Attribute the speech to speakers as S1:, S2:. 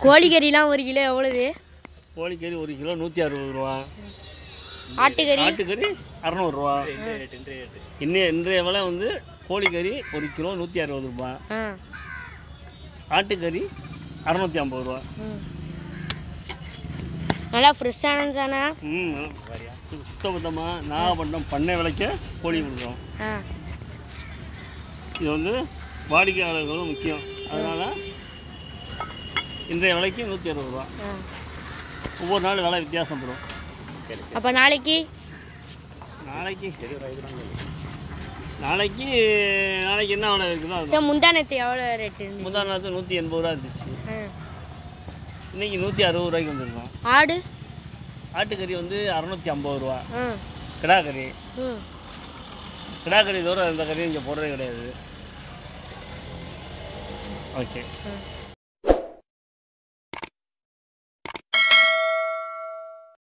S1: கோழிக்கறிலாம் ஒரு கிலோ எவ்வளவு
S2: கோழிக்கறி ஒரு கிலோ நூற்றி அறுபது ரூபா
S1: ஆட்டுக்கறி
S2: ஆட்டுக்கறி அறநூறுரூவா இன்னைய இன்றைய விலை வந்து கோழிக்கறி ஒரு கிலோ நூற்றி அறுபது ரூபா
S1: ஆ
S2: ஆட்டுக்கறி அறநூற்றி ஐம்பது ரூபா
S1: ம். நல்லா ஃப்ரெஷ்ஷானது தானே
S2: ம் சுத்தபத்தமாக நாகப்பட்டினம் பண்ணை விலைக்க கோழி கொடுக்குறோம்
S1: ஆ
S2: இது வந்து வாடிக்கையாளர்களும் முக்கியம் அதனால் இன்றைய விலைக்கு நூற்றி அறுபது ரூபா
S1: ஆ
S2: ஒவ்வொரு நாள் விலை வித்தியாசப்படும்
S1: அப்போ நாளைக்கு
S2: நாளைக்கு நாளைக்கு நாளைக்கு என்ன விலை இருக்குதோ அது
S1: சார் முந்தானத்து எவ்வளோ ரேட்டு இருந்துச்சு
S2: முந்தா நாள் நூற்றி எண்பது ரூபா இருந்துச்சு
S1: ஆ
S2: இன்னைக்கு நூற்றி அறுபது ரூபாய்க்கு வந்துருக்கோம்
S1: ஆடு
S2: ஆட்டுக்கறி வந்து அறநூற்றி ஐம்பது ரூபா
S1: ஆ
S2: கிடாக்கறி
S1: ம்
S2: கிடாக்கறி தவிர எந்த கறியும் இங்கே போடுறதே கிடையாது ஓகே
S1: ம்